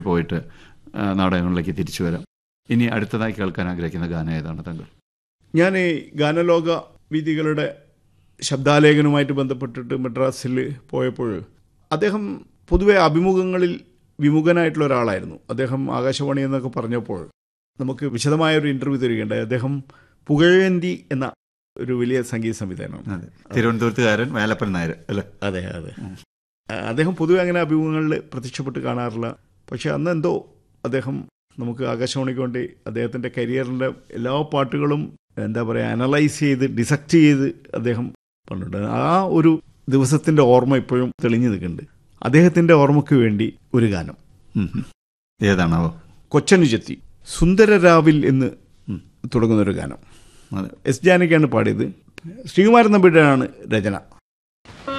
പോയിട്ട് ആ, നാടകങ്ങളിലേക്ക് തിരിച്ചു വരാം ഇനി അടുത്തതായി കേൾക്കാൻ ആഗ്രഹിക്കുന്ന ഗാനം ഏതാണ് താങ്കൾ ഞാൻ ഈ ഗാനലോക വീതികളുടെ ശബ്ദാലേഖനവുമായിട്ട് ബന്ധപ്പെട്ടിട്ട് മദ്രാസിൽ പോയപ്പോൾ അദ്ദേഹം പൊതുവെ അഭിമുഖങ്ങളിൽ വിമുഖനായിട്ടുള്ള ഒരാളായിരുന്നു അദ്ദേഹം ആകാശവാണി എന്നൊക്കെ പറഞ്ഞപ്പോൾ നമുക്ക് വിശദമായ ഒരു ഇൻ്റർവ്യൂ തരികയുണ്ടായി അദ്ദേഹം പുകഴേന്തി എന്ന ഒരു വലിയ സംഗീത സംവിധാനമാണ് അതെ തിരുവനന്തപുരത്തുകാരൻ വേലപ്പൻ നായർ അല്ലേ അതെ അതെ അദ്ദേഹം പൊതുവെ അങ്ങനെ അഭിമുഖങ്ങളിൽ പ്രത്യക്ഷപ്പെട്ട് കാണാറില്ല പക്ഷെ അന്ന് എന്തോ അദ്ദേഹം നമുക്ക് ആകാശവാണിക്ക് വേണ്ടി അദ്ദേഹത്തിൻ്റെ കരിയറിൻ്റെ എല്ലാ പാട്ടുകളും എന്താ പറയുക അനലൈസ് ചെയ്ത് ഡിസക്റ്റ് ചെയ്ത് അദ്ദേഹം പറഞ്ഞിട്ടുണ്ട് ആ ഒരു ദിവസത്തിൻ്റെ ഓർമ്മ ഇപ്പോഴും തെളിഞ്ഞു നിൽക്കുന്നുണ്ട് അദ്ദേഹത്തിൻ്റെ ഓർമ്മയ്ക്ക് വേണ്ടി ഒരു ഗാനം ഉം, ഉം. ഏതാണാവോ കൊച്ചനുജത്തി സുന്ദരരാവിൽ എന്ന് തുടങ്ങുന്നൊരു ഗാനം അതെ എസ് ജാനകിയാണ് പാടിയത് ശ്രീകുമാരൻ നമ്പിയുടെയാണ് രചന